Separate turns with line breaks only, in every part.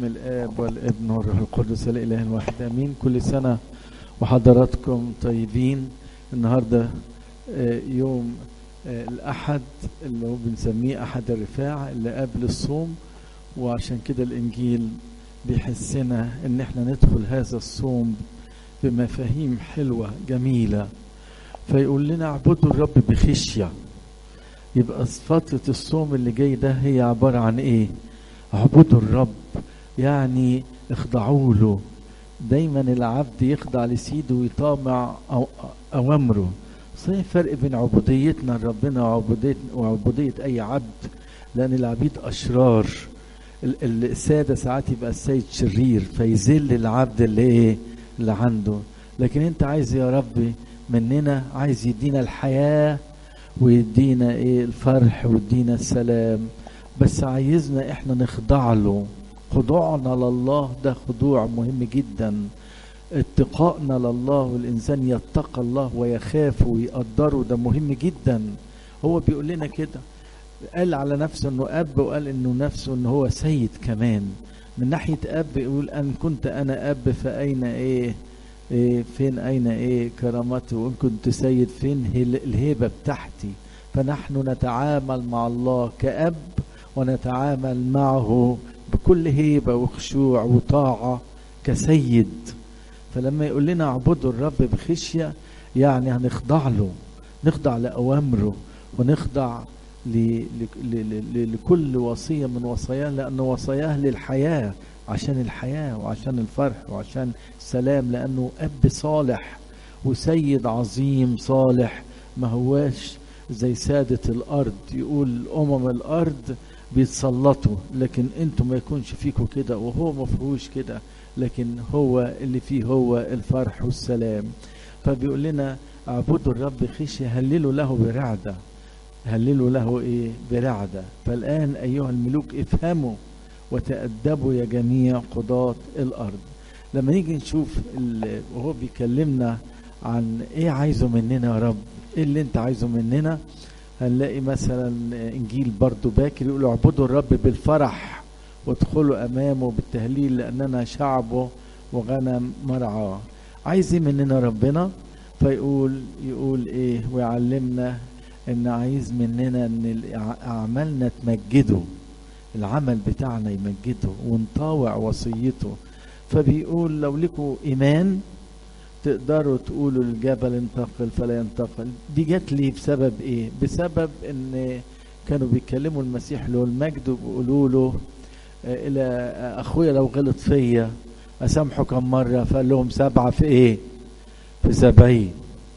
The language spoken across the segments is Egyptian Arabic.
باسم الاب والابن والروح القدس الاله الواحد امين كل سنه وحضراتكم طيبين النهارده آه، يوم آه، الاحد اللي هو بنسميه احد الرفاع اللي قبل الصوم وعشان كده الانجيل بيحسنا ان احنا ندخل هذا الصوم بمفاهيم حلوه جميله فيقول لنا اعبدوا الرب بخشيه يبقى فتره الصوم اللي جاي ده هي عباره عن ايه اعبدوا الرب يعني اخضعوا له دايما العبد يخضع لسيده ويطامع أو اوامره صحيح فرق بين عبوديتنا لربنا وعبودية, وعبودية اي عبد لان العبيد اشرار ال- السادة ساعات يبقى السيد شرير فيذل العبد اللي ايه اللي عنده لكن انت عايز يا رب مننا عايز يدينا الحياة ويدينا ايه الفرح ويدينا السلام بس عايزنا احنا نخضع له خضوعنا لله ده خضوع مهم جدا اتقائنا لله والانسان يتقى الله ويخاف ويقدره ده مهم جدا هو بيقول لنا كده قال على نفسه انه اب وقال انه نفسه انه هو سيد كمان من ناحيه اب يقول ان كنت انا اب فاين ايه, إيه فين اين ايه كرامتي وان كنت سيد فين هل- الهيبه بتاعتي فنحن نتعامل مع الله كاب ونتعامل معه بكل هيبه وخشوع وطاعه كسيد فلما يقول لنا اعبدوا الرب بخشيه يعني هنخضع له نخضع لاوامره ونخضع ل... ل... ل... ل... لكل وصيه من وصاياه لان وصاياه للحياه عشان الحياه وعشان الفرح وعشان السلام لانه اب صالح وسيد عظيم صالح ما هواش زي سادة الأرض يقول أمم الأرض بيتسلطوا لكن انتم ما يكونش فيكم كده وهو ما فيهوش كده لكن هو اللي فيه هو الفرح والسلام فبيقول لنا اعبدوا الرب خشية هللوا له برعدة هللوا له ايه برعدة فالآن أيها الملوك افهموا وتأدبوا يا جميع قضاة الأرض لما نيجي نشوف ال- وهو بيكلمنا عن ايه عايزه مننا يا رب ايه اللي انت عايزه مننا هنلاقي مثلا انجيل برضو باكر يقول اعبدوا الرب بالفرح وادخلوا امامه بالتهليل لاننا شعبه وغنم مرعاه عايز ايه مننا ربنا فيقول يقول ايه ويعلمنا ان عايز مننا ان الأع- اعمالنا تمجده العمل بتاعنا يمجده ونطاوع وصيته فبيقول لو لكم ايمان تقدروا تقولوا الجبل انتقل فلا ينتقل دي جت لي بسبب ايه بسبب ان كانوا بيكلموا المسيح له المجد وبيقولوا له آه، الى آه، اخويا لو غلط فيا اسامحه كم مره فقال لهم سبعه في ايه في سبعين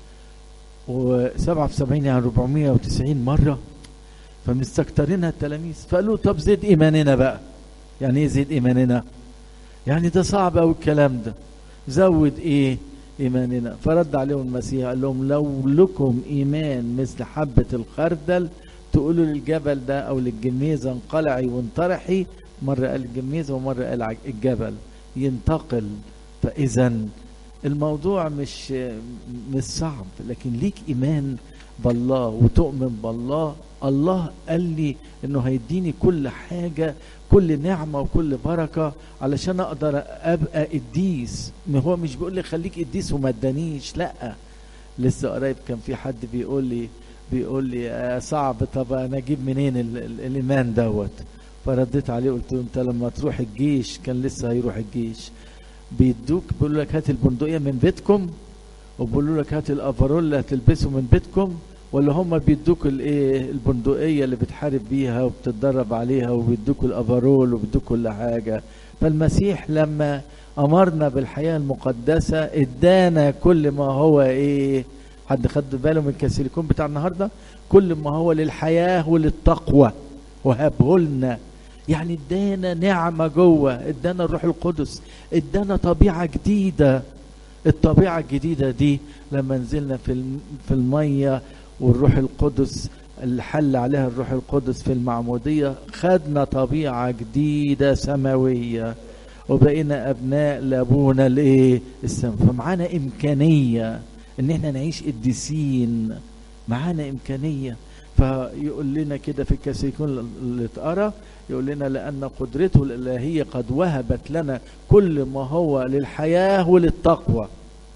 وسبعه في سبعين يعني 490 مره فمستكترينها التلاميذ فقالوا طب زيد ايماننا بقى يعني ايه زيد ايماننا يعني ده صعب قوي الكلام ده زود ايه ايماننا فرد عليهم المسيح قال لهم لو لكم ايمان مثل حبه الخردل تقولوا للجبل ده او للجميزه انقلعي وانطرحي مره قال الجميزه ومره قال ع- الجبل ينتقل فاذا الموضوع مش مش صعب لكن ليك ايمان بالله وتؤمن بالله الله قال لي انه هيديني كل حاجه كل نعمه وكل بركه علشان اقدر ابقى قديس ما هو مش بيقول لي خليك قديس وما ادانيش لا لسه قريب كان في حد بيقول لي بيقول لي آه صعب طب انا اجيب منين ال ال الايمان دوت فرديت عليه قلت له انت لما تروح الجيش كان لسه هيروح الجيش بيدوك بيقولوا لك هات البندقيه من بيتكم وبيقولوا لك هات الافرول اللي هتلبسه من بيتكم ولا هم بيدوك الايه البندقيه اللي بتحارب بيها وبتتدرب عليها وبيدوك الافرول وبيدوك كل حاجه فالمسيح لما امرنا بالحياه المقدسه ادانا كل ما هو ايه حد خد باله من الكاسيليكون بتاع النهارده كل ما هو للحياه وللتقوى وهبه لنا يعني ادانا نعمه جوه ادانا الروح القدس ادانا طبيعه جديده الطبيعه الجديده دي لما نزلنا في الم- في الميه والروح القدس اللي حل عليها الروح القدس في المعموديه خدنا طبيعه جديده سماويه وبقينا ابناء لابونا الايه السماء فمعانا امكانيه ان احنا نعيش قديسين معانا امكانيه ف فيقول لنا كده في الكاسيكون اللي اتقرا يقول لنا لأن قدرته الإلهية قد وهبت لنا كل ما هو للحياة وللتقوى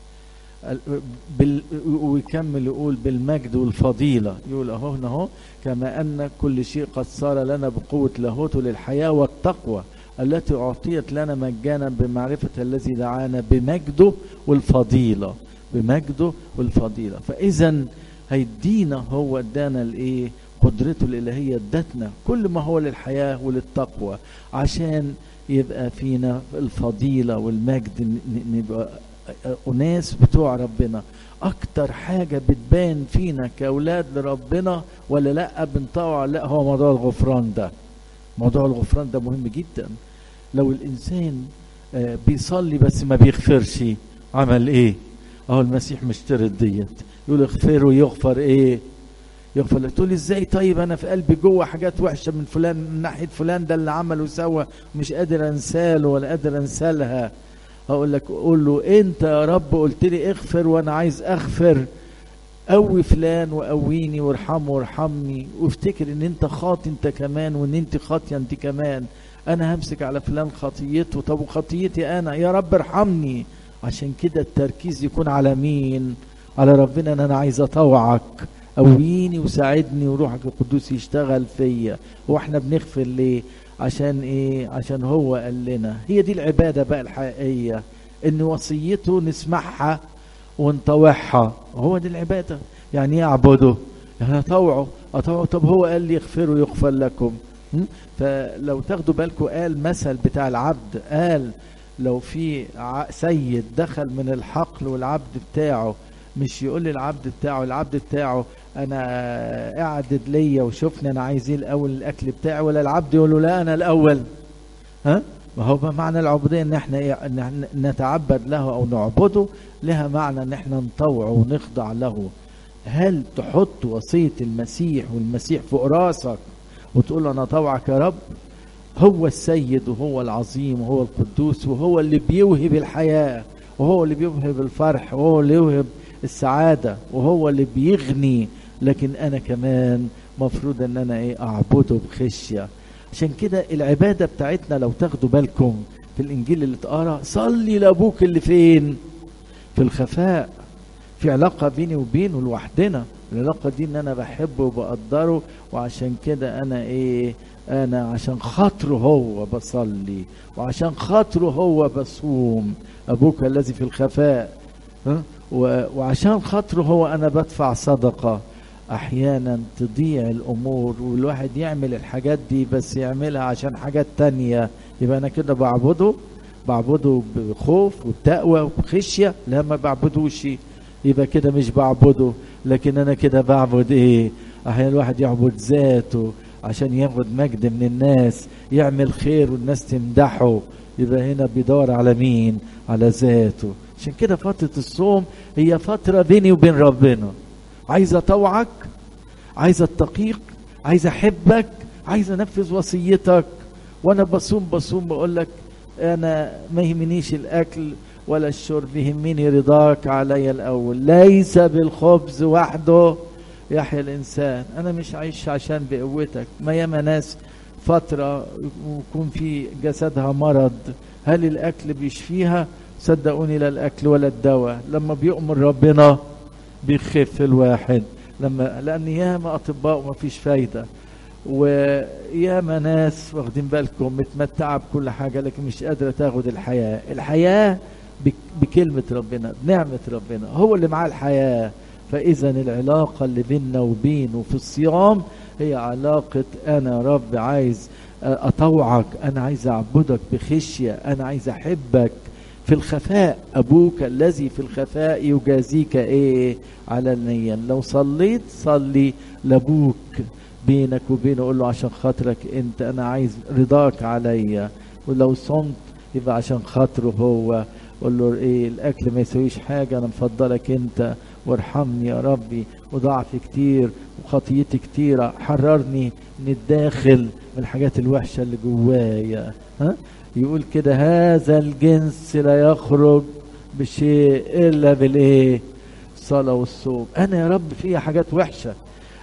بال... ويكمل يقول بالمجد والفضيلة يقول اهو هنا اهو كما أن كل شيء قد صار لنا بقوة لاهوته للحياة والتقوى التي أعطيت لنا مجانا بمعرفة الذي دعانا بمجده والفضيلة بمجده والفضيلة فإذا هيدينا هو ادانا الايه قدرته الإلهية ادتنا كل ما هو للحياة وللتقوى عشان يبقى فينا الفضيلة والمجد نبقى أناس بتوع ربنا أكتر حاجة بتبان فينا كأولاد لربنا ولا لأ بنطوع لا هو موضوع الغفران ده موضوع الغفران ده مهم جدا لو الإنسان بيصلي بس ما بيغفرش عمل إيه أهو المسيح مشترط ديت يقول اغفر ويغفر إيه يغفر لك تقول ازاي طيب انا في قلبي جوه حاجات وحشه من فلان من ناحيه فلان ده اللي عمل وسوى مش قادر انساله ولا قادر انسالها اقول لك قول له انت يا رب قلت لي اغفر وانا عايز اغفر قوي فلان وقويني وارحمه وارحمني وافتكر ان انت خاطي انت كمان وان انت خاطيه انت كمان انا همسك على فلان خطيته طب وخطيتي انا يا رب ارحمني عشان كده التركيز يكون على مين على ربنا ان انا عايز اطوعك قويني وساعدني وروحك القدوس يشتغل فيا واحنا بنغفر ليه عشان ايه عشان هو قال لنا هي دي العباده بقى الحقيقيه ان وصيته نسمعها ونطوعها هو دي العباده يعني ايه اعبده يعني اطوعه اطوعه طب هو قال لي اغفروا يغفر لكم فلو تاخدوا بالكم قال مثل بتاع العبد قال لو في سيد دخل من الحقل والعبد بتاعه مش يقول للعبد بتاعه العبد بتاعه انا اعدد ليا وشوفني انا عايز ايه الاول الاكل بتاعي ولا العبد يقول له لا انا الاول ها ما هو معنى العبوديه ان احنا إيه؟ ان احنا نتعبد له او نعبده لها معنى ان احنا نطوعه ونخضع له هل تحط وصيه المسيح والمسيح فوق راسك وتقول له انا طوعك يا رب هو السيد وهو العظيم وهو القدوس وهو اللي بيوهب الحياه وهو اللي بيوهب الفرح وهو اللي يوهب السعادة وهو اللي بيغني لكن أنا كمان مفروض أن أنا إيه أعبده بخشية عشان كده العبادة بتاعتنا لو تاخدوا بالكم في الإنجيل اللي اتقرا صلي لأبوك اللي فين في الخفاء في علاقة بيني وبينه لوحدنا العلاقة دي إن أنا بحبه وبقدره وعشان كده أنا إيه أنا عشان خاطره هو بصلي وعشان خاطره هو بصوم أبوك الذي في الخفاء ها وعشان خاطره هو انا بدفع صدقه احيانا تضيع الامور والواحد يعمل الحاجات دي بس يعملها عشان حاجات تانية يبقى انا كده بعبده بعبده بخوف وبتقوى وبخشيه لا ما بعبدوش يبقى كده مش بعبده لكن انا كده بعبد ايه احيانا الواحد يعبد ذاته عشان ياخد مجد من الناس يعمل خير والناس تمدحه يبقى هنا بيدور على مين على ذاته عشان كده فترة الصوم هي فترة بيني وبين ربنا عايز أطوعك عايز أتقيك عايز أحبك عايز أنفذ وصيتك وأنا بصوم بصوم بقول لك أنا ما يهمنيش الأكل ولا الشرب يهمني رضاك علي الأول ليس بالخبز وحده يحيى الإنسان أنا مش عايش عشان بقوتك ما ياما ناس فترة ويكون في جسدها مرض هل الأكل بيشفيها صدقوني لا الاكل ولا الدواء لما بيؤمر ربنا بيخف الواحد لما لان ياما اطباء وما فيش فايده وياما ناس واخدين بالكم متمتعه بكل حاجه لكن مش قادره تاخد الحياه الحياه بكلمه ربنا بنعمه ربنا هو اللي معاه الحياه فاذا العلاقه اللي بيننا وبينه في الصيام هي علاقه انا رب عايز اطوعك انا عايز اعبدك بخشيه انا عايز احبك في الخفاء أبوك الذي في الخفاء يجازيك إيه على النية لو صليت صلي لأبوك بينك وبينه قول له عشان خاطرك أنت أنا عايز رضاك عليا ولو صمت يبقى عشان خاطره هو قول له إيه الأكل ما يسويش حاجة أنا مفضلك أنت وارحمني يا ربي وضعفي كتير وخطيتي كتيرة حررني من الداخل من الحاجات الوحشة اللي جوايا ها يقول كده هذا الجنس لا يخرج بشيء الا بالايه الصلاه والصوم انا يا رب فيها حاجات وحشه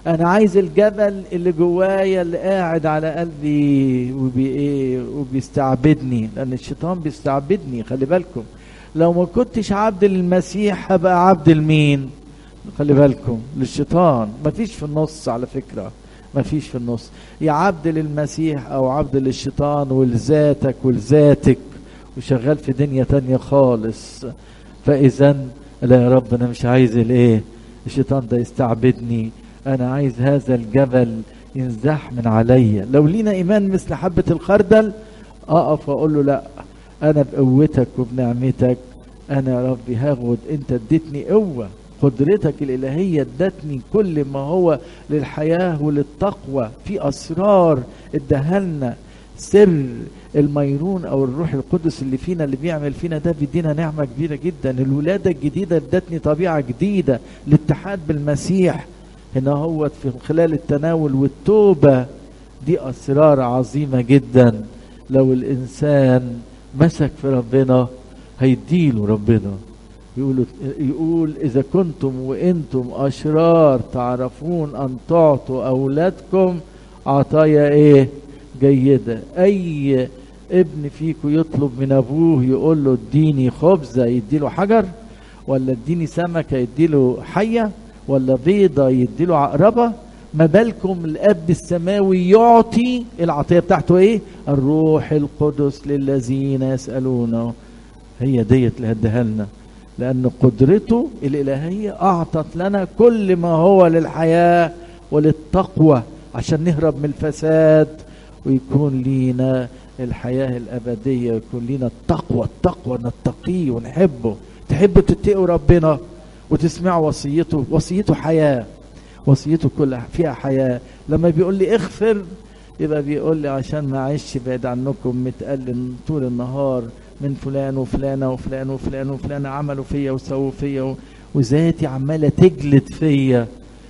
انا عايز الجبل اللي جوايا اللي قاعد على قلبي وبي ايه وبيستعبدني لان الشيطان بيستعبدني خلي بالكم لو ما كنتش عبد للمسيح هبقى عبد لمين خلي بالكم للشيطان مفيش في النص على فكره مفيش في النص يا عبد للمسيح او عبد للشيطان ولذاتك ولذاتك وشغال في دنيا تانية خالص فاذا لا يا رب انا مش عايز الايه الشيطان ده يستعبدني انا عايز هذا الجبل ينزح من عليا لو لينا ايمان مثل حبة الخردل اقف واقول له لا انا بقوتك وبنعمتك انا يا ربي هاخد انت اديتني قوة قدرتك الالهية ادتني كل ما هو للحياة وللتقوى في اسرار ادهلنا سر الميرون او الروح القدس اللي فينا اللي بيعمل فينا ده بيدينا نعمة كبيرة جدا الولادة الجديدة ادتني طبيعة جديدة الاتحاد بالمسيح هنا هو في خلال التناول والتوبة دي أسرار عظيمة جدا لو الإنسان مسك في ربنا هيديله ربنا يقول يقول إذا كنتم وإنتم أشرار تعرفون أن تعطوا أولادكم عطايا إيه جيدة أي ابن فيكم يطلب من أبوه يقول له اديني خبزة يديله حجر ولا اديني سمكة يديله حية ولا بيضة يديله عقربة ما بالكم الاب السماوي يعطي العطيه بتاعته ايه الروح القدس للذين يسالونه هي ديت اللي هديها لنا لان قدرته الالهيه اعطت لنا كل ما هو للحياه وللتقوى عشان نهرب من الفساد ويكون لينا الحياه الابديه ويكون لينا التقوى التقوى نتقيه ونحبه تحبوا تتقوا ربنا وتسمعوا وصيته وصيته حياه وصيته كلها فيها حياة لما بيقول لي اغفر يبقى بيقول لي عشان ما اعيش بعيد عنكم متألم طول النهار من فلان وفلانة وفلان وفلان وفلان عملوا فيا وسووا فيا وذاتي عمالة تجلد فيا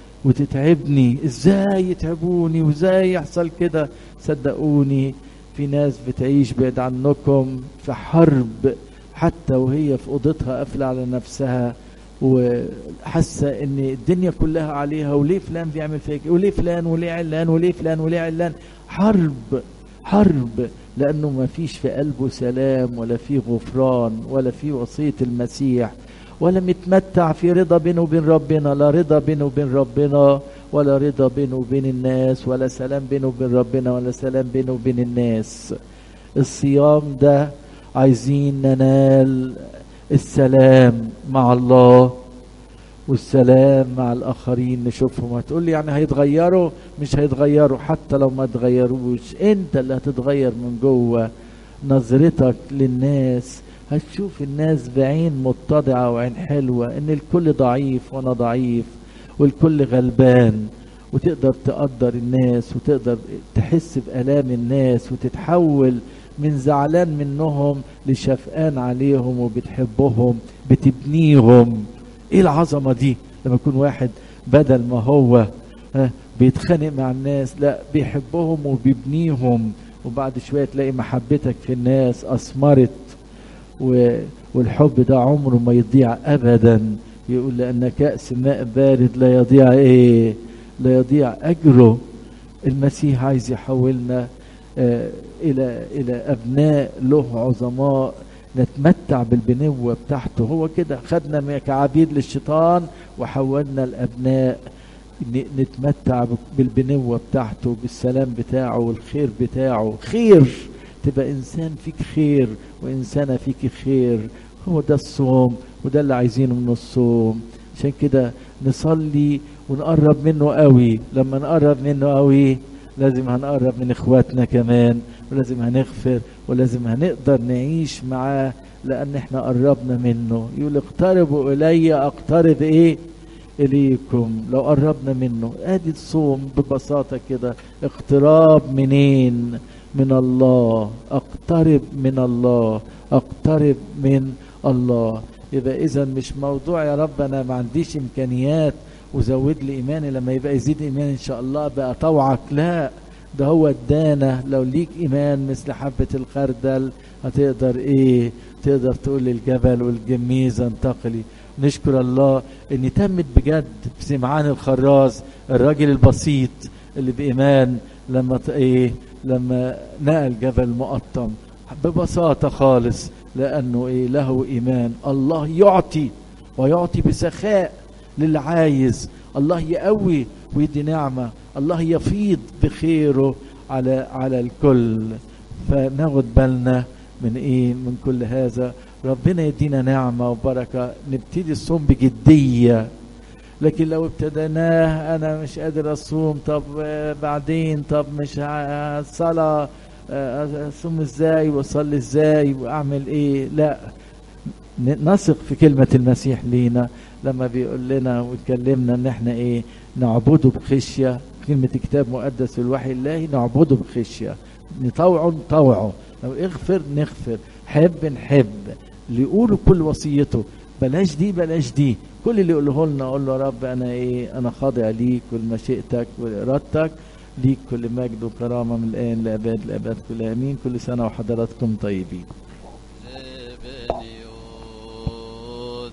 وتتعبني ازاي يتعبوني وازاي يحصل كده صدقوني في ناس بتعيش بعيد عنكم في حرب حتى وهي في اوضتها قافله على نفسها وحاسه ان الدنيا كلها عليها وليه فلان بيعمل فيك وليه فلان وليه علان وليه فلان وليه علان حرب حرب لانه ما فيش في قلبه سلام ولا في غفران ولا في وصيه المسيح ولا متمتع في رضا بينه وبين ربنا لا رضا بينه وبين ربنا ولا رضا بينه وبين الناس ولا سلام بينه وبين ربنا ولا سلام بينه وبين الناس الصيام ده عايزين ننال السلام مع الله والسلام مع الاخرين نشوفهم هتقول لي يعني هيتغيروا مش هيتغيروا حتى لو ما تغيروش انت اللي هتتغير من جوه نظرتك للناس هتشوف الناس بعين متضعة وعين حلوة ان الكل ضعيف وانا ضعيف والكل غلبان وتقدر تقدر الناس وتقدر تحس بآلام الناس وتتحول من زعلان منهم لشفقان عليهم وبتحبهم بتبنيهم ايه العظمه دي لما يكون واحد بدل ما هو بيتخانق مع الناس لا بيحبهم وبيبنيهم وبعد شويه تلاقي محبتك في الناس اثمرت والحب ده عمره ما يضيع ابدا يقول لان كاس ماء بارد لا يضيع ايه لا يضيع اجره المسيح عايز يحولنا آه الى الى ابناء له عظماء نتمتع بالبنوه بتاعته هو كده خدنا كعبيد للشيطان وحولنا الابناء نتمتع بالبنوه بتاعته بالسلام بتاعه والخير بتاعه خير تبقى انسان فيك خير وانسانه فيك خير هو ده الصوم وده اللي عايزينه من الصوم عشان كده نصلي ونقرب منه قوي لما نقرب منه قوي لازم هنقرب من اخواتنا كمان ولازم هنغفر ولازم هنقدر نعيش معاه لان احنا قربنا منه يقول اقتربوا الي اقترب ايه اليكم لو قربنا منه ادي الصوم ببساطة كده اقتراب منين من الله اقترب من الله اقترب من الله يبقى اذا مش موضوع يا رب انا ما عنديش امكانيات وزود لي ايماني لما يبقى يزيد ايماني ان شاء الله بقى طوعك لا ده هو ادانا لو ليك ايمان مثل حبة الخردل هتقدر ايه تقدر تقول للجبل والجميزة انتقلي نشكر الله ان تمت بجد في سمعان الخراز الراجل البسيط اللي بايمان لما ت- ايه لما نقل جبل مقطم ببساطة خالص لانه ايه له ايمان الله يعطي ويعطي بسخاء للي عايز الله يقوي ويدي نعمة الله يفيض بخيره على على الكل فناخد بالنا من ايه من كل هذا ربنا يدينا نعمة وبركة نبتدي الصوم بجدية لكن لو ابتديناه انا مش قادر اصوم طب آه، بعدين طب مش ع- الصلاة آه، اصوم ازاي واصلي ازاي واعمل ايه لا ن- نثق في كلمة المسيح لينا لما بيقول لنا ويكلمنا ان احنا ايه نعبده بخشية كلمة كتاب مقدس الوحي الله نعبده بخشية نطوعه نطوعه لو اغفر نغفر حب نحب اللي يقولوا كل وصيته بلاش دي بلاش دي كل اللي يقوله لنا اقول له يا رب انا ايه انا خاضع ليك ولمشيئتك ولارادتك ليك كل مجد وكرامه من الان لاباد لاباد كل امين كل سنه وحضراتكم طيبين
بنيوت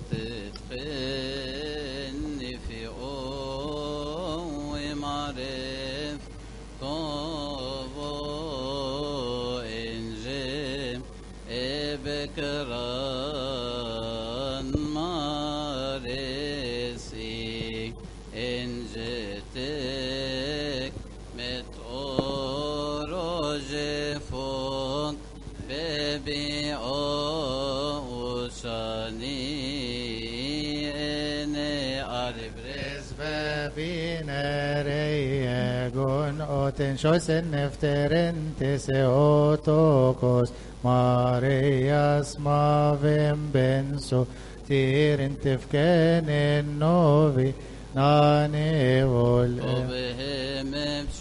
تفني في قوم معرف طوبو إنجيم إبكران مارسي إنجتك متأورجفون ببي أوشاني إني أربرز
Resbebinerigon oten sjoisen efteren tese otokos Marias mavim benso tirin tefkenen novi nane vol
وبهم